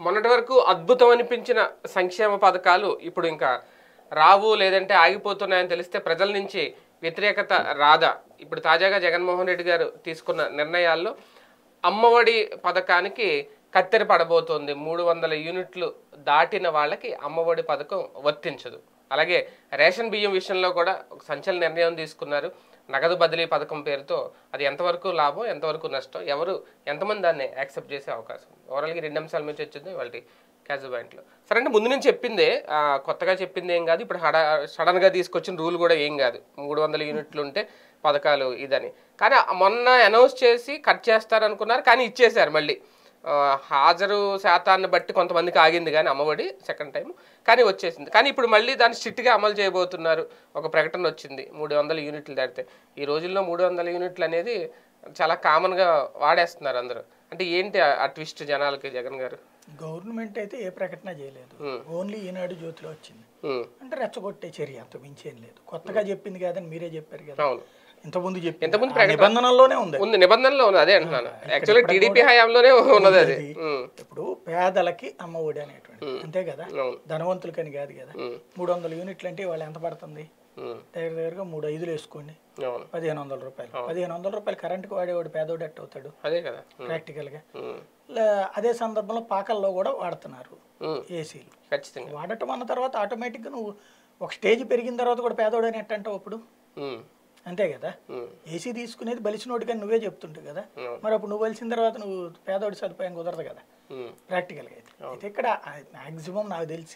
మొన్నటి వరకు అద్భుతం అనిపించిన సంక్షేమ పథకాలు ఇప్పుడు ఇంకా రావు లేదంటే ఆగిపోతున్నాయని తెలిస్తే ప్రజల నుంచి వ్యతిరేకత రాదా ఇప్పుడు తాజాగా జగన్మోహన్ రెడ్డి గారు తీసుకున్న నిర్ణయాల్లో అమ్మఒడి పథకానికి కత్తెర పడబోతోంది మూడు వందల యూనిట్లు దాటిన వాళ్ళకి అమ్మఒడి పథకం వర్తించదు అలాగే రేషన్ బియ్యం విషయంలో కూడా ఒక సంచలన నిర్ణయం తీసుకున్నారు నగదు బదిలీ పథకం పేరుతో అది ఎంతవరకు లాభం ఎంతవరకు నష్టం ఎవరు ఎంతమంది దాన్ని యాక్సెప్ట్ చేసే అవకాశం ఉంది ఓవరాల్గా రెండు అంశాల మీద వచ్చింది వాళ్ళకి క్యాజు పాయింట్లో సరే అంటే ముందు నుంచి చెప్పిందే ఆ, కొత్తగా చెప్పింది ఏం కాదు ఇప్పుడు హడా సడన్గా తీసుకొచ్చిన రూల్ కూడా ఏం కాదు మూడు వందల యూనిట్లు ఉంటే పథకాలు ఇదని కానీ మొన్న అనౌన్స్ చేసి కట్ చేస్తారనుకున్నారు కానీ ఇచ్చేశారు మళ్ళీ ఆ, హాజరు శాతాన్ని బట్టి కొంతమందికి ఆగింది కానీ అమ్మఒడి సెకండ్ టైం కానీ వచ్చేసింది కానీ ఇప్పుడు మళ్ళీ దాన్ని స్ట్రిక్ట్గా అమలు చేయబోతున్నారు ఒక ప్రకటన వచ్చింది మూడు వందల యూనిట్లు దాటితే ఈ రోజుల్లో మూడు వందల యూనిట్లు అనేది చాలా కామన్గా వాడేస్తున్నారు అందరూ అంటే ఏంటి ఆ- ఆ ట్విస్ట్ జనాలకి జగన్ గారు గవర్నమెంట్ అయితే ఏ ప్రకటన చేయలేదు ఓన్లీ ఈనాడు జ్యోతిలో వచ్చింది ఉమ్, అంటే రెచ్చగొట్టే చర్య అంత మించేం లేదు కొత్తగా చెప్పింది కాదని మీరే చెప్పారు కదా అవును ఇంతకుముందు చెప్పి ఇంతకుముందు నిబంధనల్లోనే ఉంది ఉంది నిబంధనలో ఉంది అదే అంటున్నాను యాక్చువల్గా టీడీపీ హయాంలోనే ఉన్నది అది ఉమ్, ఇప్పుడు పేదలకి అమ్మ ఒడి అనేటువంటి అంతే కదా అవును ధనవంతులకని కాదు కదా ఉమ్, మూడు వందల యూనిట్లు అంటే వాళ్ళు ఎంత పడుతుంది ఉమ్, దగ్గర దగ్గరగా మూడు ఐదులు వేసుకోండి అవును పదిహేను వందల రూపాయలు పదిహేను వందల రూపాయలు కరెంటుకి వాడేవాడు పేదోడు ఎట్ అవుతాడు అదే కదా ఉమ్, ప్రాక్టికల్గా ఉమ్, లే- అదే సందర్భంలో పాకల్లో కూడా వాడుతున్నారు ఉమ్, ఏసీలు ఖచ్చితంగా వాడటం అన్న తర్వాత ఆటోమేటిక్గా నువ్వు ఒక స్టేజ్ పెరిగిన తర్వాత కూడా పేదోడు అని ఎట్టంటావు అప్పుడు ఉమ్, అంతే కదా ఉమ్, ఏసీ తీసుకునేది బలిసినోడు కానీ నువ్వే చెప్తుంటావు కదా అవును. మరి అప్పుడు నువ్వు బలిసిన తర్వాత నువ్వు పేదోడి సదుపాయం కుదరదు కదా ఉమ్, ప్రాక్టికల్గా అయితే అయితే ఇక్కడ మ్యాక్సిమం నాకు తెలిసి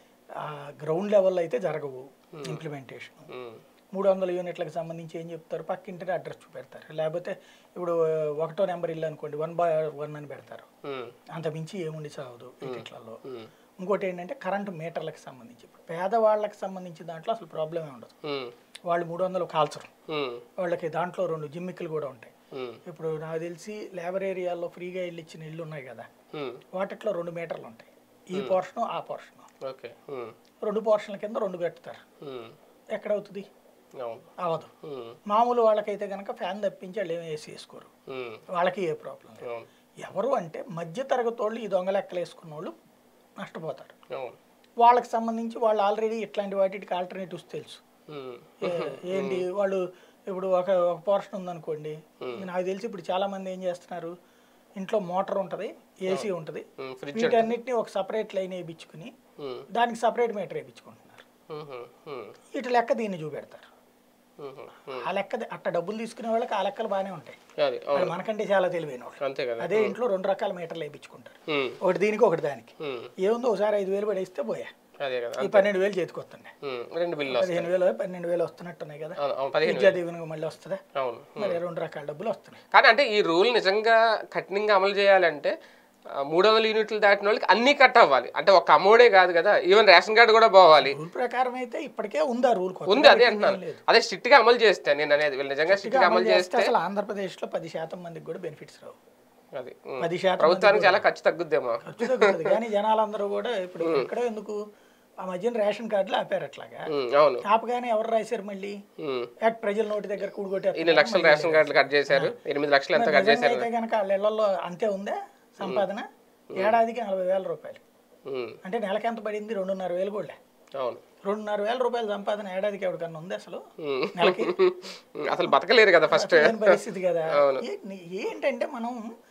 గ్రౌండ్ లెవెల్లో అయితే జరగవు ఇంప్లిమెంటేషన్ ఉమ్, మూడు వందల యూనిట్లకు సంబంధించి ఏం చెప్తారు పక్కింటిని అడ్రస్ చూపెడతారు లేకపోతే ఇప్పుడు ఒకటో నెంబర్ ఇల్లు అనుకోండి వన్ బై వన్ అని పెడతారు ఉమ్, అంత మించి ఏముండి సాగదు వీటిలలో ఉమ్, ఇంకోటి ఏంటంటే కరెంటు మీటర్లకు సంబంధించి ఇప్పుడు పేదవాళ్ళకి సంబంధించి దాంట్లో అసలు ప్రాబ్లమే ఉండదు ఉమ్, వాళ్ళు మూడు వందలు కాల్చరు ఉమ్, వాళ్ళకి దాంట్లో రెండు జిమ్మిక్కులు కూడా ఉంటాయి ఉమ్, ఇప్పుడు నాకు తెలిసి లేబర్ ఏరియాలో ఫ్రీగా ఇల్లు ఇచ్చిన ఇల్లు ఉన్నాయి కదా ఉమ్, వాటిట్లో రెండు మీటర్లు ఉంటాయి ఈ పోర్షను ఆ పోర్షను ఓకే ఉమ్, రెండు పోర్షన్ల కింద రెండు కట్టుతారు ఉమ్, ఎక్కడ అవుతుంది అవును అవదు ఉమ్, మామూలు వాళ్ళకైతే కనుక ఫ్యాన్ తప్పించి వాళ్ళు ఏమి వేసి వేసుకోరు ఉమ్, వాళ్ళకి ఏ ప్రాబ్లం లేదు అవును ఎవరు అంటే మధ్య తరగతి వాళ్ళు ఈ దొంగ లెక్కలు వేసుకున్న వాళ్ళు నష్టపోతారు అవును వాళ్ళకి సంబంధించి వాళ్ళు ఆల్రెడీ ఇట్లాంటి వాటికి ఆల్టర్నేటివ్స్ తెలుసు ఉమ్, ఏ- ఏంటి వాళ్ళు ఇప్పుడు ఒక ఒక పోర్షన్ ఉందనుకోండి నాకు తెలిసి ఇప్పుడు చాలా మంది ఏం చేస్తున్నారు ఇంట్లో మోటార్ ఉంటుంది ఏసీ ఉంటుంది ఉమ్, ఫ్రిడ్జ్ వీటన్నిటిని ఒక సపరేట్ లైన్ వేయించుకుని ఉమ్, దానికి సపరేట్ మీటర్ వేయించుకుంటున్నారు ఉమ్, ఉమ్, ఇటు లెక్క దీన్ని చూపెడతారు ఉమ్, ఉమ్, ఆ లెక్క అట్ట డబ్బులు తీసుకునే వాళ్ళకి ఆ లెక్కలు బాగానే ఉంటాయి అది అవును వాళ్ళు మనకంటే చాలా తెలివైన వాళ్ళు అంతే కదా అదే ఇంట్లో రెండు రకాల మీటర్లు వేయించుకుంటారు ఉమ్, ఒకటి దీనికి ఒకటి దానికి ఉమ్, ఏముందో ఒకసారి ఐదు వేలు పడేస్తే పోయా అదే కదా ఈ పన్నెండు వేలు చేతికి వస్తుండే ఉమ్, రెండు బిల్లు వస్తాయి పదిహేను వేలు పన్నెండు వేలు వస్తున్నట్టున్నాయి కదా అవును అవును పదిహేను విద్యా దీవెనకు మళ్ళీ వస్తుందా అవును మరి రెండు రకాల డబ్బులు వస్తున్నాయి కానీ అంటే ఈ రూల్ నిజంగా కఠినంగా అమలు చేయాలంటే ఆ, మూడు వందల యూనిట్లు దాటిన వాళ్ళకి అన్నీ కట్ అవ్వాలి అంటే ఒక అమ్మోడే కాదు కదా ఈవెన్ రేషన్ కార్డు కూడా పోవాలి రూల్ ప్రకారం అయితే ఇప్పటికే ఉందా రూల్ ఉంది అదే అంటున్నాను అదే స్ట్రిక్ట్ గా అమలు చేస్తే నేను అనేది వీళ్ళు నిజంగా స్ట్రిక్ట్ గా అమలు చేస్తే అసలు ఆంధ్రప్రదేశ్లో పది శాతం మందికి కూడా బెనిఫిట్స్ రావు అది ఉమ్. పది శాతం ప్రభుత్వానికి చాలా ఖర్చు తగ్గుద్దేమో ఖర్చు తగ్గుతుంది కానీ జనాలందరూ కూడా ఇప్పుడు ఎక్కడో ఎందుకు ఆ మధ్యన రేషన్ కార్డులు ఆపారు అట్లాగా ఉమ్, అవును ఆపగానే ఎవరు రాశారు మళ్ళీ ఉమ్. యాక్ట్ ప్రజల నోటి దగ్గర కూడుకొట్టారు ఇన్ని లక్షల రేషన్ కార్డులు కట్ చేశారు ఎనిమిది లక్షలు ఎంత కట్ చేశారు అయితే కనుక వాళ్ళ ఇళ్లలో అంతే ఉందా సంపాదన ఏడాదికి నలభై వేల రూపాయలు ఉమ్, అంటే నెలకి ఎంత పడింది రెండున్నర వేలు కూడా అవును రెండున్నర వేల రూపాయల సంపాదన ఏడాదికి ఎవరికన్నా ఉంది అసలు ఉమ్. నెలకి ఉమ్, అసలు బతకలేరు కదా ఫస్ట్ లేని పరిస్థితి కదా ఏ- ని- ఏంటంటే మనం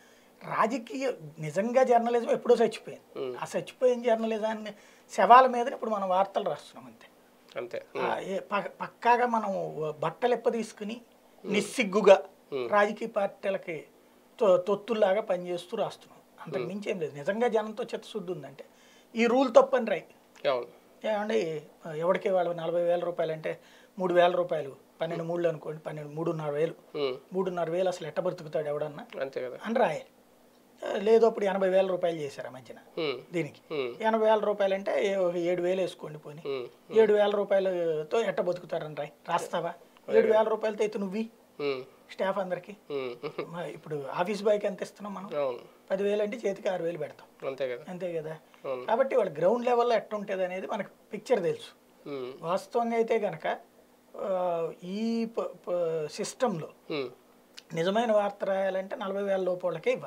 రాజకీయ నిజంగా జర్నలిజం ఎప్పుడో చచ్చిపోయింది ఆ చచ్చిపోయిన జర్నలిజాన్ని శవాల మీద ఇప్పుడు మనం వార్తలు రాస్తున్నాం అంతే అంతే ఆ, ఏ ప- పక్కాగా మనం బట్టలు ఎప్ప తీసుకుని నిస్సిగ్గుగా రాజకీయ పార్టీలకి తొ- తొత్తుల్లాగా పనిచేస్తూ రాస్తున్నాం అంతకు మించి ఏం లేదు నిజంగా జనంతో చిత్తశుద్ధి ఉందంటే ఈ రూల్ తప్పని రై అవును ఏమండి ఎవరికి వాళ్ళు నలభై వేల రూపాయలు అంటే మూడు వేల రూపాయలు పన్నెండు మూడు అనుకోండి పన్నెండు మూడున్నర వేలు ఉమ్, మూడున్నర వేలు అసలు ఎట్ట బ్రతుకుతాడు ఎవడన్నా అంతే కదా అని రాయాలి ఆ, లేదు అప్పుడు ఎనభై వేల రూపాయలు చేశారు ఆ మధ్యన ఉమ్, దీనికి ఉమ్, ఎనభై వేల రూపాయలు అంటే ఏ- ఒక ఏడు వేలు వేసుకోండి పోని ఉమ్, ఏడు వేల రూపాయలతో ఎట్ట బతుకుతారని రాయి రాస్తావా ఏడు వేల రూపాయలతో అయితే నువ్వు ఉమ్, స్టాఫ్ అందరికి ఉమ్, మ- ఇప్పుడు ఆఫీస్ బాయ్కి ఎంత ఇస్తున్నాం మనం అవును పదివేలు అంటే చేతికి ఆరు వేలు పెడతాం అంతే కదా అంతే కదా అవును. కాబట్టి వాళ్ళ గ్రౌండ్ లెవెల్లో ఎట్ట ఉంటుంది అనేది మనకు పిక్చర్ తెలుసు ఉమ్, వాస్తవంగా అయితే కనుక ఆ, ఈ సిస్టంలో ఉమ్, నిజమైన వార్త రాయాలంటే నలభై వేల లోపు వాళ్ళకే ఇవ్వాలి అది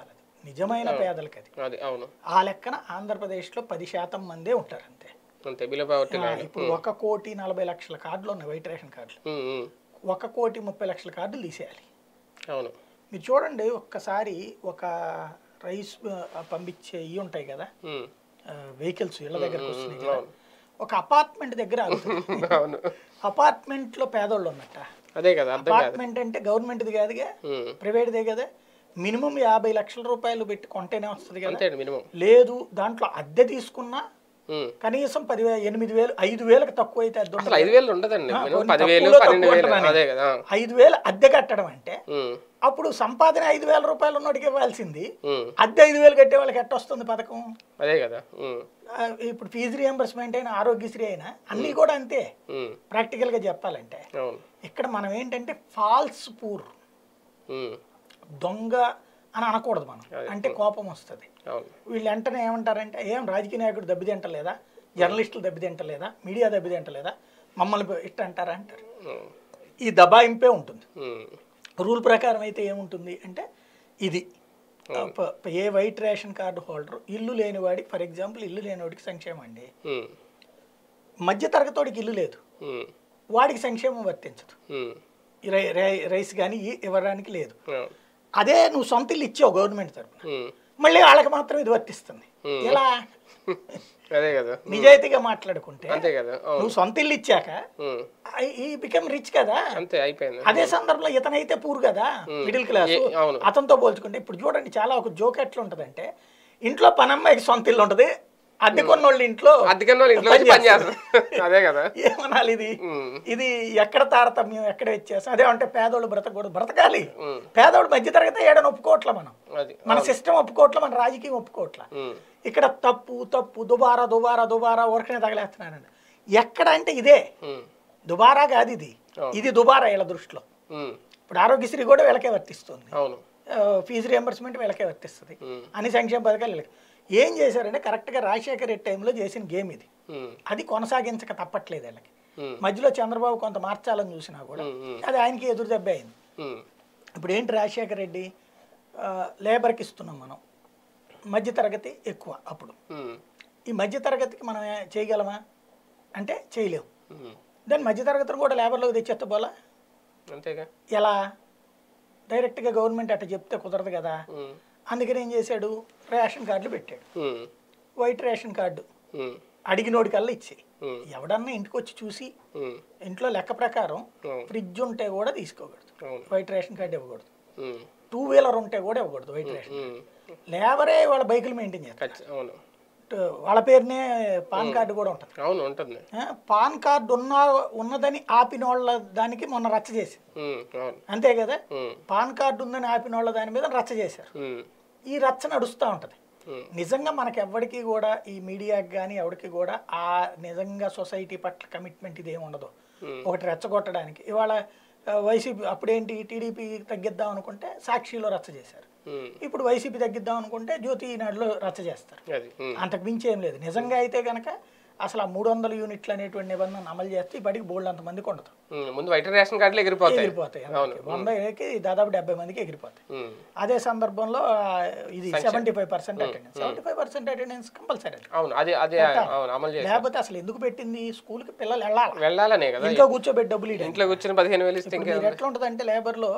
నిజమైన పేదలకి అది అది అవును ఆ లెక్కన ఆంధ్రప్రదేశ్లో పది శాతం మందే ఉంటారు అంతే అంతే బిలో పావర్టీ ఆ, లైన్ ఇప్పుడు ఒక కోటి నలభై లక్షల కార్డులు ఉన్నాయి వైట్ రేషన్ కార్డులు ఉమ్, ఉమ్. ఒక కోటి ముప్పై లక్షల కార్డులు తీసేయాలి అవును మీరు చూడండి ఒక్కసారి ఒక రైస్ ఆ, పంపించే ఇవి ఉంటాయి కదా ఉమ్, వెహికల్స్ ఇళ్ళ దగ్గరకు వస్తున్నాయి కదా అవును. ఒక అపార్ట్మెంట్ దగ్గర ఆగుతుంది అవును అపార్ట్మెంట్లో పేదోళ్ళు ఉన్నట్ట అదే కదా అర్థం కాదు అపార్ట్మెంట్ అంటే గవర్నమెంట్ది కాదుగా ఉమ్, ప్రైవేట్దే కదా మినిమం యాభై లక్షల రూపాయలు పెట్టి కొంటేనే వస్తుంది కదా అంతే మినిమం లేదు దాంట్లో అద్దె తీసుకున్నా ఉమ్. కనీసం పదివే ఎనిమిది వేలు ఐదు వేలకు తక్కువ అయితే అద్దె ఉండదు. అసలు ఐదు వేలు ఉండదండి ఆ, మినిమం కొన్ని పదివేలు తక్కువలో పన్నెండు తక్కువ వేలు ఉంటుందని. అదే కదా ఐదు వేలు అద్దె కట్టడం అంటే ఉమ్, అప్పుడు సంపాదన ఐదు వేల రూపాయలు ఉన్నోడికి ఇవ్వాల్సింది ఉమ్, అద్దె ఐదు వేలు కట్టే వాళ్ళకి ఎట్ట వస్తుంది పథకం అదే కదా ఉమ్, ఆ, ఇప్పుడు ఫీజు రియంబర్స్మెంట్ అయినా ఆరోగ్యశ్రీ అయినా అన్నీ కూడా అంతే ఉమ్, ప్రాక్టికల్గా చెప్పాలంటే అవును ఇక్కడ మనం ఏంటంటే ఫాల్స్ పూర్ ఉమ్, దొంగ అని అనకూడదు మనం అంటే కోపం వస్తుంది అవును వీళ్ళు వెంటనే ఏమంటారంటే ఏం రాజకీయ నాయకుడు దెబ్బతింటలేదా జర్నలిస్టులు దెబ్బతింటలేదా మీడియా దెబ్బతింటలేదా మమ్మల్ని ఇట్ట అంటారా అంటారు ఉమ్, ఈ దబాయింపే ఉంటుంది ఉమ్, రూల్ ప్రకారం అయితే ఏముంటుంది అంటే ఇది ప- ప- a white ration card holder ఇల్లు లేనివాడికి ఫర్ ఎగ్జాంపుల్ ఇల్లు లేనివాడికి సంక్షేమం అండి ఉమ్, మధ్య తరగతోడికి ఇల్లు లేదు ఉమ్, వాడికి సంక్షేమం వర్తించదు ఉమ్, ఈ రై- రై- రైస్ కానీ ఇవ్వడానికి లేదు అవును అదే నువ్వు సొంత ఇల్లు ఇచ్చావు గవర్నమెంట్ తరఫున ఉమ్, మళ్ళీ వాళ్ళకి మాత్రం ఇది వర్తిస్తుంది ఎలా అదే కదా నిజాయితీగా మాట్లాడుకుంటే అంతే కదా అవును నువ్వు సొంత ఇల్లు ఇచ్చాక ఉమ్, ఈ బికమ్ రిచ్ కదా అంతే అయిపోయింది అదే సందర్భంలో ఇతనైతే పూర్ కదా మిడిల్ క్లాస్ ఏ- అవును. అతనితో పోల్చుకుంటే ఇప్పుడు చూడండి చాలా ఒక జోక్ ఎట్లా ఉంటదంటే ఇంట్లో పనమ్మాయికి సొంత ఇల్లు ఉంటది అద్దె కొన్నోళ్ళు ఇంట్లో అందుకని వాళ్ళు ఇంట్లో వచ్చి పని చేస్తారు అదే కదా ఏమనాలి ఇది ఉమ్, ఇది ఎక్కడ తారతమ్యం ఎక్కడ వ్యత్యాసం అదే అంటే పేదోళ్ళు బ్రతకూడదు బ్రతకాలి ఉమ్, పేదోడు మధ్య తరగతి ఏడని ఒప్పుకోవట్ల మనం అది మన సిస్టమ్ ఒప్పుకోవట్ల మన రాజకీయం ఒప్పుకోవట్ల ఉమ్, ఇక్కడ తప్పు తప్పు దుబారా దుబారా దుబారా ఊరకనే తగలేస్తున్నానండి ఎక్కడ అంటే ఇదే ఉమ్, దుబారా కాదు ఇది ఇది దుబారా వీళ్ళ దృష్టిలో ఉమ్, ఇప్పుడు ఆరోగ్యశ్రీ కూడా వీళ్ళకే వర్తిస్తుంది అవును ఆ, ఫీజు రియంబర్స్మెంట్ వీళ్ళకే వర్తిస్తుంది ఉమ్, అన్ని సంక్షేమ పథకాలు వీళ్ళకి ఏం చేశారంటే కరెక్ట్గా రాజశేఖర్ రెడ్డి టైంలో చేసిన గేమ్ ఇది ఉమ్, అది కొనసాగించక తప్పట్లేదు వీళ్ళకి ఉమ్, మధ్యలో చంద్రబాబు కొంత మార్చాలని చూసినా కూడా ఉమ్, ఉమ్, అది ఆయనకి ఎదురు దెబ్బ అయింది ఉమ్, ఇప్పుడు ఏంటి రాజశేఖర్ రెడ్డి ఆ, లేబర్కి ఇస్తున్నాం మనం మధ్య తరగతి ఎక్కువ అప్పుడు ఉమ్, ఈ మధ్య తరగతికి మనం ఏ- చేయగలమా అంటే చేయలేము ఉమ్, దాని మధ్య తరగతిని కూడా లేబర్లోకి తెచ్చేస్తే పోలా అంతేగా ఎలా డైరెక్ట్గా గవర్నమెంట్ అట్ట చెప్తే కుదరదు కదా ఉమ్, అందుకని ఏం చేశాడు రేషన్ కార్డులు పెట్టాడు ఉమ్, వైట్ రేషన్ కార్డు ఉమ్, అడిగినోడికల్లా ఇచ్చేయి ఉమ్, ఎవడన్నా ఇంటికి వచ్చి చూసి ఉమ్, ఇంట్లో లెక్క ప్రకారం అవును ఫ్రిడ్జ్ ఉంటే కూడా తీసుకోకూడదు అవును వైట్ రేషన్ కార్డు ఇవ్వకూడదు ఉమ్, టూ వీలర్ ఉంటే కూడా ఇవ్వకూడదు వైట్ రేషన్ ఉమ్, లేబరే వాళ్ళ బైకులు మెయింటైన్ చేస్తారు ఖచ్చి- అవును ట- వాళ్ళ పేరునే పాన్ కార్డు కూడా ఉంటుంది అవును ఉంటుంది ఆ, పాన్ కార్డు ఉన్నా ఉన్నదని ఆపిన వాళ్ళ దానికి మొన్న రచ్చ చేసింది ఉమ్, అవును అంతే కదా ఉమ్, పాన్ కార్డు ఉందని ఆపిన వాళ్ళ దాని మీద రచ్చ చేశారు ఉమ్, ఈ రచ్చ నడుస్తూ ఉంటుంది ఉమ్, నిజంగా మనకి ఎవరికి కూడా ఈ మీడియాకి కానీ ఎవరికి కూడా ఆ నిజంగా సొసైటీ పట్ల కమిట్మెంట్ ఇదేం ఉండదు Hmm. ఒకటి రెచ్చగొట్టడానికి ఇవాళ ఆ, వైసీపీ అప్పుడేంటి టీడీపీ తగ్గిద్దాం అనుకుంటే సాక్షిలో రచ్చ చేశారు ఉమ్, ఇప్పుడు వైసీపీ తగ్గిద్దాం అనుకుంటే జ్యోతి ఈనాడులో రచ్చ చేస్తారు అది ఉమ్, అంతకు మించి ఏం లేదు నిజంగా అయితే కనుక అసలు ఆ మూడు వందల యూనిట్లు అనేటువంటి నిబంధన అమలు చేస్తే ఇప్పటికి బోల్డ్ అంతమందికి ఉండదు ఉమ్, ముందు వైట్ రేషన్ కార్డులు ఎగిరిపోతాయి ఎగిరిపోతాయి అందరికీ. వందకి దాదాపు డెబ్బై మందికి ఎగిరిపోతాయి ఉమ్, అదే సందర్భంలో ఆ, ఇది seventy five percent attendance seventy five percent attendance compulsory అవును అదే అదే అవును అమలు చేసి లేకపోతే అసలు ఎందుకు పెట్టింది స్కూల్కి పిల్లలు వెళ్ళాలి వెళ్ళాలనే కదా ఇంట్లో కూర్చోబెట్టి డబ్బులు ఇవ్వండి ఇంట్లో కూర్చొని పదిహేను వేలు ఇస్తే ఇంకా మీరు ఎట్లా ఉంటుంది అంటే లేబర్లో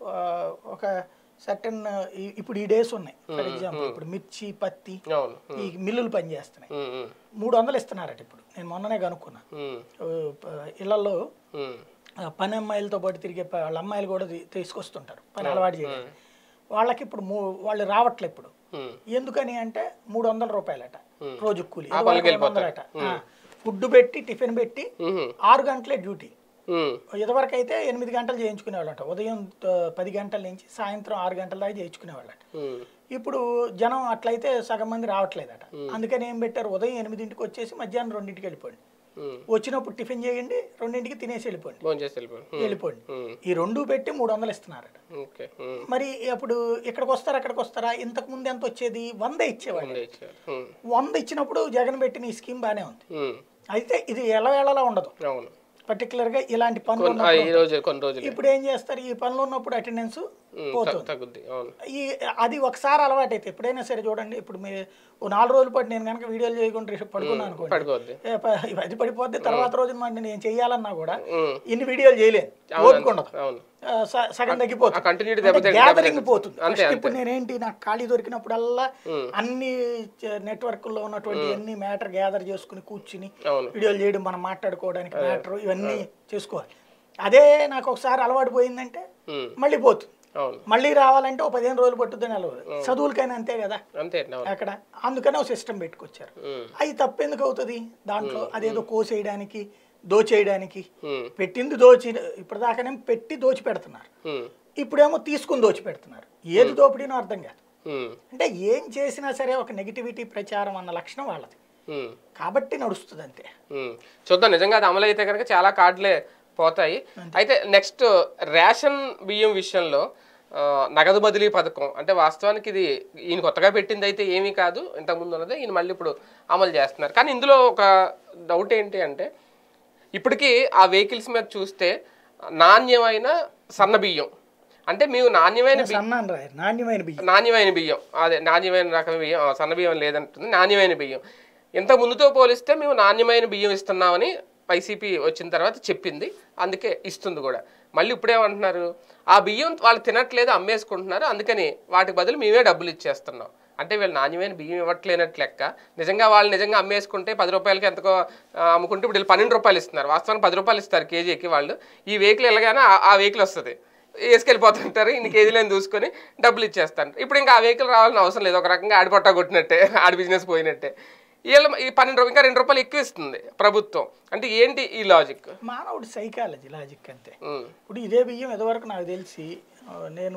ఒక సర్టన్ ఇప్పుడు ఈ డేస్ ఉన్నాయి ఫర్ ఎగ్జాంపుల్ ఇప్పుడు మిర్చి పత్తి అవును ఈ మిల్లులు పనిచేస్తున్నాయి ఉమ్, ఉమ్, మూడు వందలు ఇస్తున్నారట ఇప్పుడు నేను మొన్ననే కనుక్కున్నా ఉమ్, ఆ, ప- ఇళ్లలో ఉమ్, ఆ, పని అమ్మాయిలతో పాటు తిరిగే ప- వాళ్ళ అమ్మాయిలు కూడా తీ- తీసుకొస్తుంటారు పని అలవాటు చేయడానికి వాళ్ళకి ఇప్పుడు మూ వాళ్ళు రావట్లే ఇప్పుడు ఉమ్, ఎందుకని అంటే మూడు వందల రూపాయలట రోజు కూలి ఆ పనులకి రెండు వందలట ఫుడ్ పెట్టి టిఫిన్ పెట్టి ఉమ్, ఆరు గంటలే డ్యూటీ ఉమ్, ఇదివరకు అయితే ఎనిమిది గంటలు చేయించుకునేవాళ్ళట ఉదయం ఆ, పది గంటల నుంచి సాయంత్రం ఆరు గంటల దాకా చేయించుకునేవాళ్ళట ఉమ్, ఇప్పుడు జనం అట్లయితే సగం మంది రావట్లేదట అందుకని ఏం పెట్టారు ఉదయం ఎనిమిదింటికి వచ్చేసి మధ్యాహ్నం రెండింటికి వెళ్ళిపోండి ఉమ్, వచ్చినప్పుడు టిఫిన్ చేయండి రెండింటికి తినేసి వెళ్ళిపోండి భోజనం చేసి వెళ్ళిపోయి ఉమ్, వెళ్ళిపోండి ఉమ్, ఈ రెండు పెట్టి మూడు వందలు ఇస్తున్నారట ఓకే ఉమ్, మరి అప్పుడు ఇక్కడికి వస్తారా అక్కడికి వస్తారా ఇంతకు ముందు ఎంత వచ్చేది వంద ఇచ్చేవాళ్ళు ఉండే ఇచ్చారు ఉమ్, వంద ఇచ్చినప్పుడు జగన్ పెట్టిన ఈ స్కీమ్ బాగానే ఉంది ఉమ్, అయితే ఇది ఎలవేళలా ఉండదు అవును పర్టికులర్గా ఇలాంటి పనులు కొన్ని- ఆ, ఉన్నప్పుడు ఈ రోజు కొన్ని రోజులు ఇప్పుడు ఏం చేస్తారు ఈ పనులు ఉన్నప్పుడు అటెండెన్స్ ఉమ్, పోతుంది. తగ్గుద్ది అవును ఈ అది ఒకసారి అలవాటు అయితే ఎప్పుడైనా సరే చూడండి ఇప్పుడు మీ ఓ నాలుగు రోజుల పాటు నేను కనుక వీడియోలు చేయకుండా రేపు పడుకున్నాను అనుకోండి పడుకోవద్ది ఏ ప- అది పడిపోద్ది తర్వాత రోజు మరి నేను చేయాలన్నా కూడా ఉమ్, ఇన్ని వీడియోలు చేయలేను ఓపిక ఉండదు అవును ఆ, స- సగం తగ్గిపోతుంది ఆ కంటిన్యూటీ దెబ్బ గ్యాదరింగ్ పోతుంది అంతే, First ఇప్పుడు నేనేంటి నాకు ఖాళీ దొరికినప్పుడల్లా అన్ని నెట్వర్క్ లో ఉన్నటువంటి అన్ని మ్యాటర్ గ్యాదర్ చేసుకుని కూర్చుని అవును వీడియోలు చేయడం మనం మాట్లాడుకోవడానికి మ్యాటర్ ఇవన్నీ చేసుకోవాలి అదే నాకు ఒకసారి అలవాటు పోయిందంటే ఉమ్, మళ్ళీ పోతుంది అవును మళ్ళీ రావాలంటే ఒక పదిహేను రోజులు పట్టుద్దని అలవాటు చదువులకైనా అంతే కదా అంతే అవును అక్కడ అందుకనే ఒక సిస్టమ్ పెట్టుకొచ్చారు ఉమ్, అది తప్పెందుకు అవుతుంది దాంట్లో అదేదో కోసేయడానికి దోచేయడానికి ఉమ్, పెట్టింది దోచి ఇప్పటిదాకానే పెట్టి దోచి పెడుతున్నారు ఉమ్, ఇప్పుడేమో తీసుకుని దోచి పెడుతున్నారు ఏది దోపిడీనో అర్థం కాదు ఉమ్, అంటే ఏం చేసినా సరే ఒక నెగిటివిటీ ప్రచారం అన్న లక్షణం వాళ్ళది ఉమ్. కాబట్టి నడుస్తుంది అంతే ఉమ్. చూద్దాం నిజంగా అది అమలు అయితే కనుక చాలా కార్డులే పోతాయి అయితే నెక్స్ట్ రేషన్ బియ్యం విషయంలో ఆ, నగదు బదిలీ పథకం అంటే వాస్తవానికి ఇది ఈయన కొత్తగా పెట్టింది అయితే ఏమీ కాదు ఇంతకుముందు ఉన్నది ఈయన మళ్ళీ ఇప్పుడు అమలు చేస్తున్నారు కానీ ఇందులో ఒక డౌట్ ఏంటి అంటే ఇప్పటికీ ఆ వెహికల్స్ మీద చూస్తే నాణ్యమైన సన్న బియ్యం అంటే మేము నాణ్యమైన బియ్యం సన్నాను రాయ నాణ్యమైన బియ్యం నాణ్యమైన బియ్యం అదే నాణ్యమైన రకం బియ్యం ఆ, సన్న బియ్యం లేదంటుంది నాణ్యమైన బియ్యం ఇంత ముందుతో పోలిస్తే మేము నాణ్యమైన బియ్యం ఇస్తున్నామని వైసీపీ వచ్చిన తర్వాత చెప్పింది అందుకే ఇస్తుంది కూడా మళ్ళీ ఇప్పుడేమంటున్నారు ఆ బియ్యం వాళ్ళు తినట్లేదు అమ్మేసుకుంటున్నారు అందుకని వాటి బదులు మేమే డబ్బులు ఇచ్చేస్తున్నాం అంటే వీళ్ళు నాణ్యమైన బియ్యం ఇవ్వట్లేనట్లు లెక్క నిజంగా వాళ్ళు నిజంగా అమ్మేసుకుంటే పది రూపాయలకి ఎంతకో ఆ, అమ్ముకుంటే ఇప్పుడు వీళ్ళు పన్నెండు రూపాయలు ఇస్తున్నారు వాస్తవానికి పది రూపాయలు ఇస్తారు కేజీకి వాళ్ళు ఈ వెహికల్ వెళ్ళగానే ఆ- ఆ వెహికల్ వస్తుంది వేసుకెళ్ళిపోతుంటారు ఇన్ని కేజీలను చూసుకొని డబ్బులు ఇచ్చేస్తాను ఇప్పుడు ఇంకా ఆ వెహికల్ రావాలని అవసరం లేదు ఒక రకంగా ఆడిపట్టా కొట్టినట్టే ఆడి బిజినెస్ పోయినట్టే వీళ్ళ ఈ పన్నెండు రూపాయలు ఇంకా రెండు రూపాయలు ఎక్కువ ఇస్తుంది ప్రభుత్వం అంటే ఏంటి ఈ లాజిక్ మానవుడి సైకాలజీ లాజిక్ అంతే ఉమ్, ఇప్పుడు ఇదే బియ్యం ఇదివరకు నాకు తెలిసి ఆ, నేను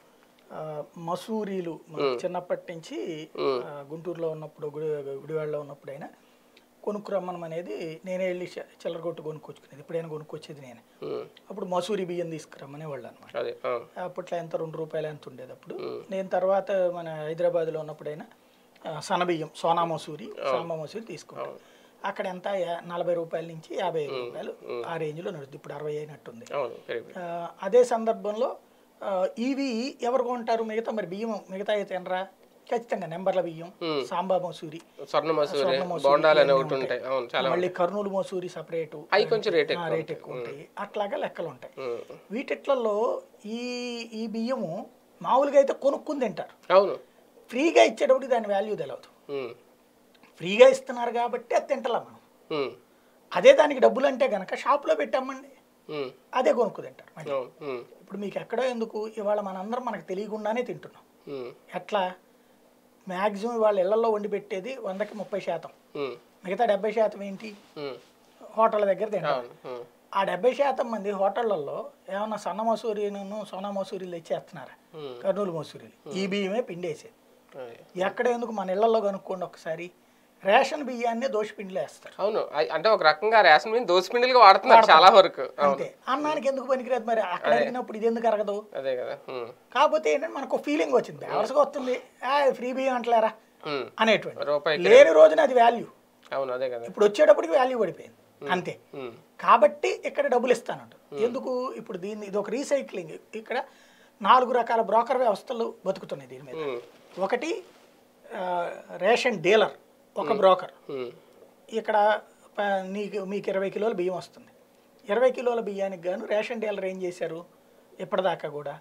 ఆ, మసూరీలు మనకి చిన్నప్పటి నుంచి ఆ, గుంటూరులో ఉన్నప్పుడు గుడి గుడివాడలో ఉన్నప్పుడైనా కొనుక్కురమ్మనం అనేది నేనే వెళ్ళి చ- చిల్లర కొట్టు కొనుక్కొచ్చుకునేది ఎప్పుడైనా కొనుక్కొచ్చేది నేనే ఉమ్, అప్పుడు మసూరి బియ్యం తీసుకురమ్మనే వాళ్ళు అనమాట అదే ఆ, అప్పట్లో ఎంత రెండు రూపాయలు ఎంత ఉండేది అప్పుడు నేను తర్వాత మన హైదరాబాద్లో ఉన్నప్పుడైనా ఆ, సన్నబియ్యం సోనా మసూరి సాంబ మసూరి తీసుకున్నాను అక్కడ ఎంత యా- నలభై రూపాయల నుంచి యాభై ఐదు రూపాయలు ఆ రేంజ్లో నడుస్తుంది ఇప్పుడు అరవై అయినట్టుంది అవును పెరిగి ఆ, అదే సందర్భంలో ఆ, ఇవి ఎవరు కొంటారు మిగతా మరి బియ్యం మిగతా అయితే ఎనరా ఖచ్చితంగా నెంబర్ల బియ్యం సాంబా మసూరి స్వర్ణ మసూరి స్వర్ణ మసూరి బోండాలు అనేవి ఇవన్నీ ఒకటి ఉంటాయి అవును చాలా మళ్ళీ కర్నూలు మసూరి సపరేటు అవి కొంచెం రేట్ ఎక్కువ రేట్ ఎక్కువ ఉంటాయి అట్లాగా లెక్కలు ఉంటాయి ఉమ్, వీటిట్లలో ఈ ఈ బియ్యము మామూలుగా అయితే కొనుక్కుని తింటారు అవును ఫ్రీగా ఇచ్చేటప్పుడు దాని వాల్యూ తెలియదు ఉమ్, ఫ్రీగా ఇస్తున్నారు కాబట్టి అది తింటలా మనం ఉమ్, అదే దానికి డబ్బులు అంటే కనుక షాప్లో పెట్టామండి ఉమ్, అదే కొనుక్కు తింటారు మళ్ళీ. అవును ఉమ్, ఇప్పుడు మీకు ఎక్కడో ఎందుకు ఇవాళ మనందరం మనకు తెలియకుండానే తింటున్నాం ఉమ్, ఎట్లా మ్యాక్సిమం వాళ్ళ ఇళ్లలో వండి పెట్టేది వందకి ముప్పై శాతం ఉమ్, మిగతా డెబ్బై శాతం ఏంటి ఉమ్, హోటళ్ళ దగ్గర తింటారు అవును ఉమ్, ఆ డెబ్బై శాతం మంది హోటళ్లలో ఏమన్నా సన్న మసూరిను సోనా మసూరీలు తెచ్చేస్తున్నారా ఉమ్, కర్నూలు మసూరీలు ఈ బియ్యమే పిండేసేది అదే. ఎక్కడ ఎందుకు మన ఇళ్లలో కనుక్కోండి ఒకసారి రేషన్ బియ్యాన్ని దోషపిండిలో వేస్తారు అవును అయ్- అంటే ఒక రకంగా రేషన్ బియ్యం దోసిపిండిలుగా వాడుతున్నారు చాలా వరకు అవును అంతే అన్నానికి ఎందుకు పనికిరాదు మరి అక్కడ అడిగినప్పుడు ఇది ఎందుకు అరగదు అదే కదా ఉమ్, కాకపోతే ఏంటంటే మనకు ఫీలింగ్ వచ్చింది బేవర్స్గా వస్తుంది ఆ ఫ్రీ బియ్యం అంటలేరా ఉమ్, అనేటువంటి రూపాయికి లేని రోజున అది వాల్యూ అవును అదే కదా ఇప్పుడు వచ్చేటప్పటికి వాల్యూ పడిపోయింది అంతే ఉమ్, కాబట్టి ఇక్కడ డబ్బులు ఇస్తానంట ఎందుకు ఇప్పుడు దీన్ని ఇది ఒక రీసైక్లింగ్ ఇక్కడ నాలుగు రకాల బ్రోకర్ వ్యవస్థలు బతుకుతున్నాయి దీని మీద ఉమ్, ఒకటి ఆ, రేషన్ డీలర్ ఒక బ్రోకర్ ఉమ్, ఇక్కడ ప- నీకు మీకు ఇరవై కిలోల బియ్యం వస్తుంది ఇరవై కిలోల బియ్యానికి గాను రేషన్ డీలర్ ఏం చేశారు ఇప్పటిదాకా కూడా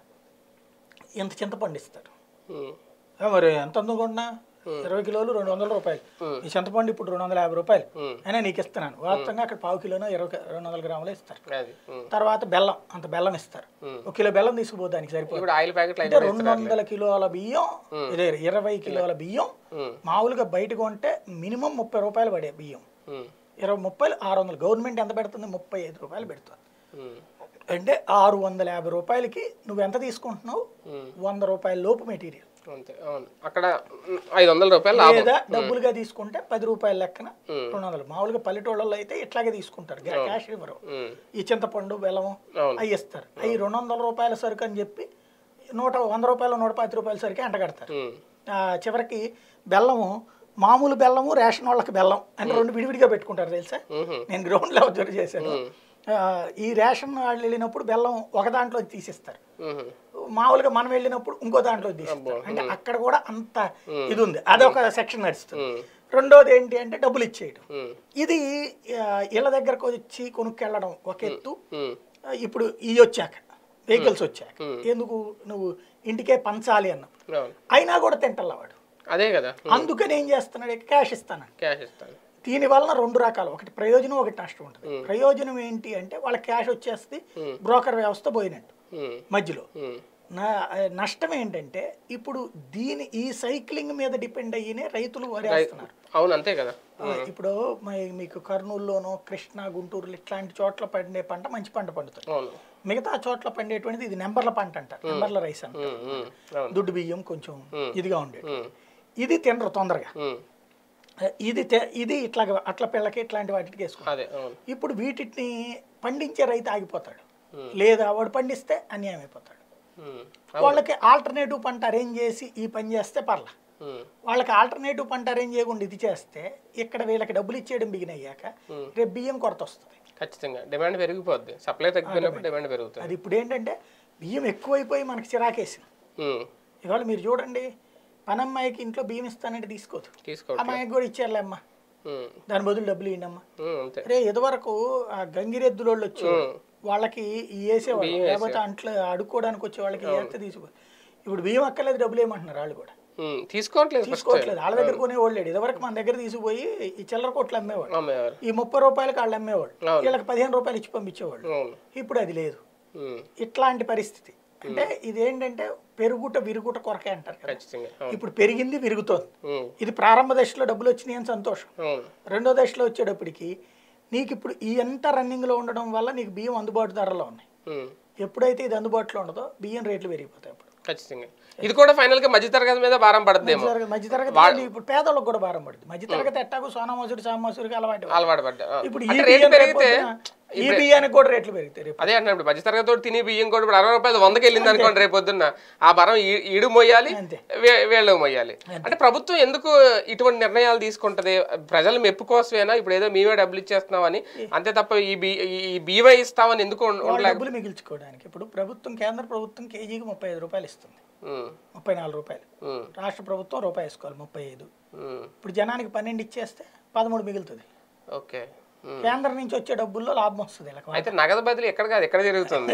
ఇంత చింతపండు ఇస్తారు ఉమ్, ఆ, మరి ఎంత అందుకున్నా ఇరవై కిలోలు రెండు వందల రూపాయలు ఈ చింతపండు ఇప్పుడు రెండు వందల యాభై రూపాయలు ఉమ్. అయినా నీకు ఇస్తున్నాను వాస్తవంగా అక్కడ పావు కిలోనో ఇరవై కి- రెండు వందల గ్రాములు ఇస్తారు అది ఉమ్. తర్వాత బెల్లం అంత బెల్లం ఇస్తారు ఉమ్. ఒక కిలో బెల్లం తీసుకుపోదానికి సరిపోతుంది ఇప్పుడు ఆయిల్ ప్యాకెట్లు అంటే అయితే రెండు వందల కిలోల బియ్యం ఇదే ఇరవై కిలోల బియ్యం ఉమ్, మామూలుగా బయట కొంటే మినిమం ముప్పై రూపాయలు పడే బియ్యం ఉమ్, ఇరవై ముప్పైలు ఆరు వందలు గవర్నమెంట్ ఎంత పెడుతుంది ముప్పై ఐదు రూపాయలు పెడుతుంది ఉమ్, అంటే ఆరు వందల యాభై రూపాయలకి నువ్వు ఎంత తీసుకుంటున్నావు ఉమ్. వంద రూపాయల లోపు మెటీరియల్ అంతే అవును అక్కడ ఉమ్, ఐదు వందల రూపాయలు లాభం లేదా డబ్బులుగా తీసుకుంటే పది రూపాయల లెక్కన రెండు వందలు మామూలుగా పల్లెటూళ్ళలో అయితే ఇట్లాగే తీసుకుంటారు గా- క్యాష్ ఇవ్వరు ఉమ్, ఈ చింతపండు బెల్లము అవును అవి ఇస్తారు అవి రెండు వందల రూపాయల సరుకు అని చెప్పి నూట వంద రూపాయలు నూట పది రూపాయల సరికి ఎంటగడతారు ఉమ్, ఆ, చివరికి బెల్లము మామూలు బెల్లము రేషన్ వాళ్ళకి బెల్లం అని రెండు విడివిడిగా పెట్టుకుంటారు తెలుసా ఉహు, నేను గ్రౌండ్లో అబ్జర్వ్ చేశాను ఆ, ఈ రేషన్ వాళ్ళు వెళ్ళినప్పుడు బెల్లం ఒక దాంట్లో తీసిస్తారు ఉహు, మామూలుగా మనం వెళ్ళినప్పుడు ఇంకో దాంట్లో తీసుకుంటారు అంటే అక్కడ కూడా అంత ఇది ఉంది అదొక సెక్షన్ నడుస్తుంది ఉమ్, రెండోది ఏంటి అంటే డబ్బులు ఇచ్చేయడం ఉమ్, ఇది ఆ, ఇళ్ళ దగ్గరకు వచ్చి కొనుక్కెళ్ళడం ఒక ఎత్తు ఉమ్, ఆ, ఇప్పుడు ఇవి వచ్చాక వెహికల్స్ వచ్చాక ఎందుకు నువ్వు ఇంటికే పంచాలి అన్నప్పుడు అవును అయినా కూడా తింటల్లా వాడు అదే కదా అందుకని ఏం చేస్తున్నాడు క్యాష్ ఇస్తాను క్యాష్ ఇస్తాను దీని వలన రెండు రకాలు ఒకటి ప్రయోజనం ఒకటి నష్టం ఉంటుంది ప్రయోజనం ఏంటి అంటే వాళ్ళ క్యాష్ వచ్చేస్తే బ్రోకర్ వ్యవస్థ పోయినట్టు ఉమ్, మధ్యలో ఉమ్, నా నష్టం ఏంటంటే ఇప్పుడు దీని ఈ సైక్లింగ్ మీద డిపెండ్ అయ్యినే రైతులు వరేస్తున్నారు అవును అంతే కదా ఆ, ఇప్పుడు మీ- మీకు కర్నూలులోనో కృష్ణా గుంటూరు ఇట్లాంటి చోట్ల పండే పంట మంచి పంట పండుతుంది అవును మిగతా చోట్ల పండేటువంటిది ఇది నెంబర్ల పంట అంటారు నెంబర్ల రైస్ అంటారు ఉమ్, ఉమ్, అవును దుడ్డు బియ్యం కొంచెం ఇదిగా ఉండేది ఉమ్, ఇది తినరు తొందరగా ఉమ్, ఇది తె- ఇది ఇట్లా అట్ల పిల్లకి ఇట్లాంటి వాటికి వేసుకుంటారు అదే అవును ఇప్పుడు వీటిని పండించే రైతు ఆగిపోతాడు లేదా వాడు పండిస్తే అన్యాయం అయిపోతాడు ఉమ్, వాళ్ళకి ఆల్టర్నేటివ్ పంట అరేంజ్ చేసి ఈ పని చేస్తే పర్లా ఉమ్, వాళ్ళకి ఆల్టర్నేటివ్ పంట అరేంజ్ చేయకుండా ఇది చేస్తే ఇక్కడ వీళ్ళకి డబ్బులు ఇచ్చేయడం బిగిన్ అయ్యాక రేపు బియ్యం కొరత వస్తుంది ఖచ్చితంగా డిమాండ్ పెరిగిపోద్ది సప్లై తగ్గిపోయినప్పుడు డిమాండ్ పెరుగుతుంది అది ఇప్పుడు ఏంటంటే బియ్యం ఎక్కువైపోయి మనకి చిరాకేసింది ఉమ్, ఇవాళ మీరు చూడండి పనమ్మాయికి ఇంట్లో బియ్యం ఇస్తానంటే తీసుకోదు తీసుకోవట్లేదు అమ్మాయికి కూడా ఇచ్చారులే అమ్మ ఉమ్, దాని బదులు డబ్బులు ఇవ్వండి అమ్మ ఉమ్, అంతే రే ఇదివరకు ఆ గంగిరెద్దుల వాళ్ళు వచ్చి వాళ్ళకి ఈ వేసేవాళ్ళు లేకపోతే అంట్లో అడుక్కోవడానికి వచ్చే వాళ్ళకి వేస్తే తీసుకో ఇప్పుడు బియ్యం అక్కర్లేదు డబ్బులు ఏమంటున్నారు వాళ్ళు కూడా ఉమ్, తీసుకోవట్లేదు ఫస్ట్ తీసుకోవట్లేదు వాళ్ళ దగ్గర కొనేవాళ్ళు లేడు ఇదివరకు మన దగ్గర తీసుకుపోయి ఈ చిల్లర కొట్లు అమ్మేవాడు అమ్మేవారు ఈ ముప్పై రూపాయలకి వాళ్ళు అమ్మేవాడు వీళ్ళకి పదిహేను రూపాయలు ఇచ్చి పంపించేవాళ్ళు అవును ఇప్పుడు అది లేదు ఉమ్, ఇట్లాంటి పరిస్థితి అంటే ఇదేంటంటే పెరుగుట విరుగుట కొరకే అంటారు కదా ఖచ్చితంగా అవును ఇప్పుడు పెరిగింది విరుగుతోంది ఉమ్, ఇది ప్రారంభ దశలో డబ్బులు వచ్చినాయి అని సంతోషం అవును రెండో దశలో వచ్చేటప్పటికి నీకు ఇప్పుడు ఈ ఎంత రన్నింగ్లో ఉండడం వల్ల నీకు బియ్యం అందుబాటు ధరలో ఉన్నాయి ఉమ్, ఎప్పుడైతే ఇది అందుబాటులో ఉండదో బియ్యం రేట్లు పెరిగిపోతాయి అప్పుడు ఖచ్చితంగా ఇది కూడా ఫైనల్ గా మధ్య తరగతి మీద భారం పడుతుందేమో మధ్యతరగతి మధ్యతరగతి వాళ్ళు ఇప్పుడు పేదలకు కూడా భారం పడుతుంది మధ్యతరగతి ఎట్టాకు సోనా మసూరి సామ మసూరికి అలవాటు అలవాటు పడ్డా ఆ. ఇప్పుడు ఈ అంటే రేట్లు బియ్యం పెరిగితే రేపొద్దున ఈ బియ్యానికి కూడా రేట్లు పెరుగుతాయి రేపు అదే అంటే ఇప్పుడు మధ్య తరగతి తోటి తిని బియ్యం కూడా ఇప్పుడు అరవై రూపాయలు వందకి వెళ్ళింది అనుకోండి రేపు పొద్దున్న ఆ భారం ఈ- ఈడు మొయ్యాలి అంతే. వే- వీళ్ళు మొయ్యాలి అంటే ప్రభుత్వం ఎందుకు ఇటువంటి నిర్ణయాలు తీసుకుంటది ప్రజల మెప్పు కోసమేనా ఇప్పుడు ఏదో మేమే డబ్బులు ఇచ్చేస్తున్నామని అంతే తప్ప ఈ బీ ఈ బీమా ఇస్తామని ఎందుకు ఉం- వాళ్ళ ఉండలే డబ్బులు మిగిల్చుకోవడానికి ఇప్పుడు ప్రభుత్వం కేంద్ర ప్రభుత్వం కేజీకి ముప్పై ఐదు రూపాయలు ఇస్తుంది ఉమ్, ముప్పై నాలుగు రూపాయలు ఉమ్, రాష్ట్ర ప్రభుత్వం రూపాయి వేసుకోవాలి ముప్పై ఐదు ఉమ్, ఇప్పుడు జనానికి పన్నెండు ఇచ్చేస్తే పదమూడు మిగులుతుంది ఓకే ఉమ్. కేంద్రం నుంచి వచ్చే డబ్బుల్లో లాభం వస్తుంది ఇలా అయితే నగదు బదిలీ ఎక్కడ కాదు ఎక్కడ జరుగుతుంది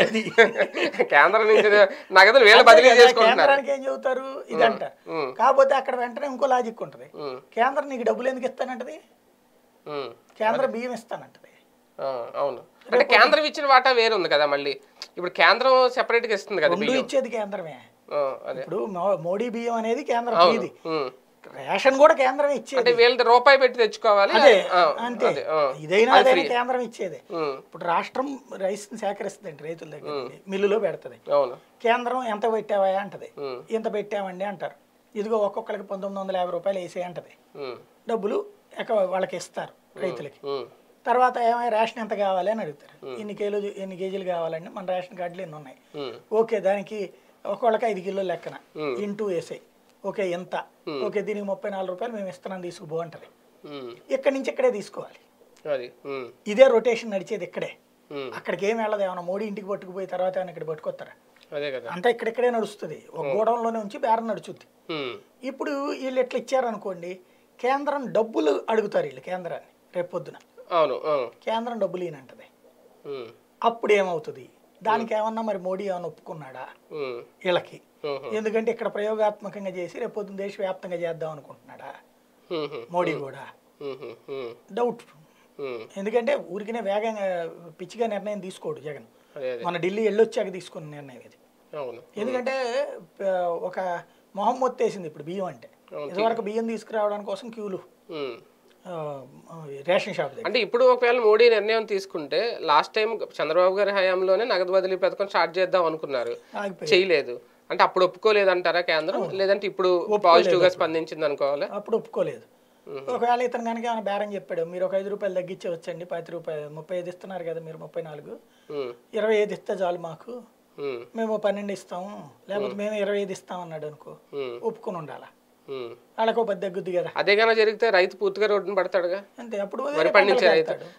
కేంద్రం నుంచి నగదులు వీళ్ళ బదిలీ చేసుకుంటున్నారు కేంద్రానికి ఏం చెబుతారు ఇది అంటారు ఉమ్, కాకపోతే అక్కడ వెంటనే ఇంకో లాజిక్ ఉంటుంది ఉమ్, కేంద్రం నీకు డబ్బులు ఎందుకు ఇస్తానంటది ఉమ్. కేంద్రం బియ్యం ఇస్తానంటది ఆ, అవును అంటే కేంద్రం ఇచ్చిన వాటా వేరు ఉంది కదా మళ్ళీ ఇప్పుడు కేంద్రం సెపరేట్ గా ఇస్తుంది కదా రెండు బియ్యం ఇచ్చేది కేంద్రమే ఆ, అదే ఇప్పుడు మో- మోడీ బియ్యం అనేది కేంద్రం ఇది ఉమ్. రేషన్ కూడా కేంద్రమే ఇచ్చేది అంటే వీళ్ళది రూపాయి పెట్టి తెచ్చుకోవాలి అదే ఆ, అంతే అదే, ఆ. ఇదైనా అదే కేంద్రం ఇచ్చేదే ఉమ్, ఇప్పుడు రాష్ట్రం రైస్ సేకరిస్తుంది రైతుల దగ్గర నుండి. మిల్లులో పెడుతుంది అవును కేంద్రం ఎంత పెట్టావా అంటది ఉమ్, ఇంత పెట్టామండి అంటారు ఇదిగో ఒక్కొక్కరికి పంతొమ్మిది వందల యాభై రూపాయలు వేసే అంటది ఉమ్, డబ్బులు ఎక్క వాళ్ళకి ఇస్తారు రైతులకి ఉమ్, తర్వాత ఏమై రేషన్ ఎంత కావాలి అని అడుగుతారు ఎన్ని కేలు ఎన్ని కేజీలు కావాలండి మన రేషన్ కార్డులు ఎన్ని ఉన్నాయి ఉమ్, ఓకే దానికి ఒక్కొక్కరికి ఐదు కిలోలు లెక్కన ఇంటూ వేసాయి ఓకే ఎంత ఓకే దీనికి ముప్పై నాలుగు రూపాయలు మేము ఇస్తున్నాం తీసుకుపో అంటది ఉమ్, ఇక్కడి నుంచి ఇక్కడే తీసుకోవాలి అది ఉమ్, ఇదే రొటేషన్ నడిచేది ఇక్కడే ఉమ్, అక్కడికి ఏం వెళ్ళదు ఏమన్నా మోడీ ఇంటికి పట్టుకుపోయి తర్వాత ఏమైనా ఇక్కడ పట్టుకొస్తారా అదే కదా అంతా ఇక్కడిక్కడే నడుస్తుంది ఒక గోడంలోనే ఉంచి బేరం నడుచుద్ది ఉమ్, ఇప్పుడు వీళ్ళు ఎట్లా ఇచ్చారనుకోండి కేంద్రం డబ్బులు అడుగుతారు వీళ్ళు కేంద్రాన్ని రేపు పొద్దున అవును అవును కేంద్రం డబ్బులు ఈయనంటది ఉమ్, అప్పుడు ఏమవుతుంది దానికి ఏమన్నా మరి మోడీ ఏమన్నా ఒప్పుకున్నాడా ఉమ్, వీళ్ళకి ఉమ్, ఎందుకంటే ఇక్కడ ప్రయోగాత్మకంగా చేసి రేపు పొద్దున దేశవ్యాప్తంగా చేద్దాం అనుకుంటున్నాడా ఉమ్, ఉమ్, మోడీ కూడా ఉమ్, ఉమ్, డౌట్ ఉమ్, ఎందుకంటే ఊరికినే వేగంగా పిచ్చిగా నిర్ణయం తీసుకోడు జగన్ అదే అదే మన ఢిల్లీ వెళ్ళొచ్చాక తీసుకున్న నిర్ణయం ఇది అవును ఎందుకంటే ఆ, ఒక మొహం మొత్తేసింది ఇప్పుడు బియ్యం అంటే ఇదివరకు బియ్యం తీసుకురావడానికి కోసం క్యూలు ఉమ్. ఆ, ఆ, రేషన్ షాప్ దగ్గర అంటే ఇప్పుడు ఒకవేళ మోడీ నిర్ణయం తీసుకుంటే లాస్ట్ టైం చంద్రబాబు గారి హయాంలోనే నగదు బదిలీ పథకం స్టార్ట్ చేద్దాం అనుకున్నారు ఆగిపోయి చేయలేదు అంటే అప్పుడు ఒప్పుకోలేదంటారా కేంద్రం లేదంటే ఇప్పుడు పాజిటివ్ గా స్పందించింది అనుకోవాలి అప్పుడు ఒప్పుకోలేదు ఒకవేళ ఇతను కనుక ఏమైనా బేరం చెప్పాడు మీరు ఒక ఐదు రూపాయలు తగ్గించవచ్చండి పది రూపాయలు ముప్పై ఐదు ఇస్తున్నారు కదా మీరు ముప్పై నాలుగు ఉమ్, ఇరవై ఐదు ఇస్తే చాలు మాకు ఉమ్, మేము పన్నెండు ఇస్తాము లేకపోతే మేము ఇరవై ఐదు ఇస్తాం అన్నాడు అనుకో ఉమ్, ఒప్పుకొని ఉండాలా ఉమ్. వాళ్ళకు పది తగ్గుద్ది కదా అదే కన్నా జరిగితే రైతు పూర్తిగా రోడ్డున పడతాడుగా అంతే అప్పుడు వరి పండించే రైతు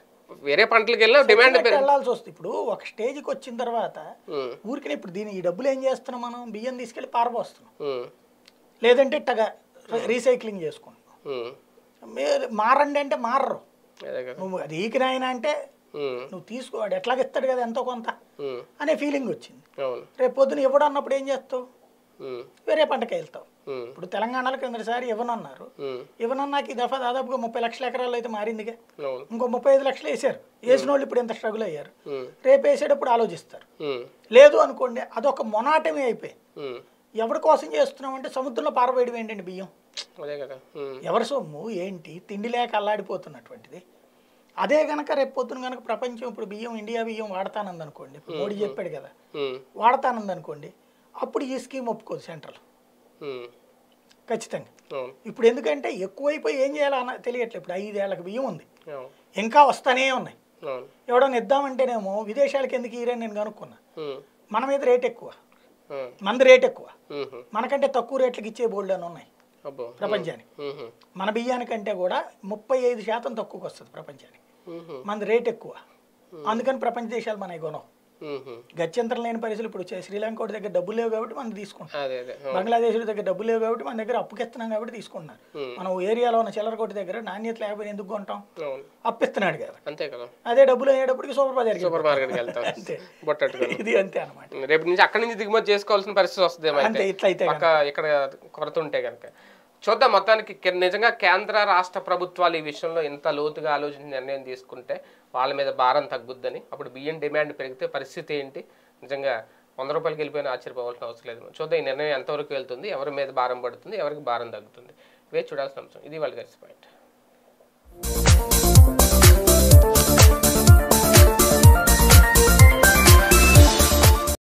వేరే పంటలకు వెళ్ళినా డిమాండ్ పెరిగి వెళ్ళాల్సి వస్తుంది ఇప్పుడు ఒక స్టేజ్కి వచ్చిన తర్వాత ఉమ్, ఊరికనే ఇప్పుడు దీని ఈ డబ్బులు ఏం చేస్తున్నాం మనం బియ్యం తీసుకెళ్ళి పారబోస్తున్నాం ఉమ్, లేదంటే ఇట్టగా రీసైక్లింగ్ చేసుకుంటున్నాం ఉమ్. మీరు మారండి అంటే మారరు అదే కదా నువ్వు అది ఈకినాయన అంటే ఉమ్, నువ్వు తీసుకో వాడు ఎట్లాగ ఇస్తాడు కదా ఎంతో కొంత ఉమ్, అనే ఫీలింగ్ వచ్చింది అవును రేపు పొద్దున ఇవ్వడం అన్నప్పుడు ఏం చేస్తావు ఉమ్, వేరే పంటకి వెళ్తావు ఉమ్, ఇప్పుడు తెలంగాణలో క్రిందసారి ఇవ్వనన్నారు ఉమ్, ఇవ్వనన్నాక ఈ దఫా దాదాపుగా ముప్పై లక్షల ఎకరాలు అయితే మారిందిగా అవును ఇంకో ముప్పై ఐదు లక్షలు వేసారు వేసిన వాళ్ళు ఇప్పుడు ఎంత స్ట్రగుల్ అయ్యారు ఉమ్, రేపు వేసేటప్పుడు ఆలోచిస్తారు ఉమ్, లేదు అనుకోండి అదొక మొనాటమే అయిపోయి ఉమ్, ఎవరి కోసం చేస్తున్నామంటే సముద్రంలో పారవేయడం ఏంటండి బియ్యం అదే కదా ఉమ్, ఎవరి సొమ్ము ఏంటి తిండి లేక అల్లాడిపోతున్నటువంటిది అదే గనక రేపు పొద్దున గనక ప్రపంచం ఇప్పుడు బియ్యం ఇండియా బియ్యం వాడతానంది అనుకోండి ఇప్పుడు మోడీ చెప్పాడు కదా ఉమ్, వాడతానంది అనుకోండి అప్పుడు ఈ స్కీమ్ ఒప్పుకోదు సెంట్రల్ ఉమ్, ఖచ్చితంగా అవును ఇప్పుడు ఎందుకంటే ఎక్కువైపోయి ఏం చేయాలన్న తెలియట్లేదు ఇప్పుడు ఐదేళ్లకు బియ్యం ఉంది అవును ఇంకా వస్తానే ఉన్నాయి అవును ఎవడన్నా ఇద్దామంటేనేమో విదేశాలకు ఎందుకు ఈరని నేను కనుక్కున్నా ఉమ్, మన మీద రేట్ ఎక్కువ ఉమ్, మనది రేట్ ఎక్కువ ఉమ్, మనకంటే తక్కువ రేట్లకు ఇచ్చే బోల్డ్ అని ఉన్నాయి అబ్బో ప్రపంచానికి ఉమ్, మన బియ్యానికంటే కూడా ముప్పై ఐదు శాతం తక్కువకి వస్తుంది ప్రపంచానికి ఉమ్, మనది రేట్ ఎక్కువ అందుకని ప్రపంచ దేశాలు మనకి కొనవు ఉమ్, గత్యంతరం లేని పరిస్థితులు ఇప్పుడు వచ్చాయి శ్రీలంక వాడి దగ్గర డబ్బులు లేవు కాబట్టి మనం తీసుకుంటాం అదే అదే అవును బంగ్లాదేశ్ దగ్గర డబ్బులు లేవు కాబట్టి మన దగ్గర అప్పుకిస్తున్నాం కాబట్టి తీసుకుంటున్నారు Hmm. మనం ఏరియాలో ఉన్న చిల్లర కొట్టి దగ్గర నాణ్యత లేకపోతే ఎందుకు కొంటాం అవును అప్పిస్తున్నాడు కాబట్టి అంతే కదా అదే డబ్బులు అయ్యేటప్పటికి సూపర్ బజార్కి సూపర్ మార్కెట్కి వెళ్తాం అంతే బొట్టట్టుకొని ఇది అంతే అనమాట రేపు నుంచి అక్కడి నుంచి దిగుమతి చేసుకోవాల్సిన పరిస్థితి వస్తుంది అంతే ఇట్లా అయితే పక్క ఇక్కడ కొరత ఉంటే కనుక చూద్దాం మొత్తానికి కే- నిజంగా కేంద్ర రాష్ట్ర ప్రభుత్వాలు ఈ విషయంలో ఇంత లోతుగా ఆలోచించి నిర్ణయం తీసుకుంటే వాళ్ళ మీద భారం తగ్గుద్దని అప్పుడు బియ్యం డిమాండ్ పెరిగితే పరిస్థితి ఏంటి నిజంగా వంద రూపాయలకి వెళ్ళిపోయినా ఆశ్చర్యపోవాల్సిన అవసరం లేదు చూద్దాం ఈ నిర్ణయం ఎంతవరకు వెళ్తుంది ఎవరి మీద భారం పడుతుంది ఎవరికి భారం తగ్గుతుంది ఇవే చూడాల్సిన అంశం ఇది వాళ్ళ పాయింట్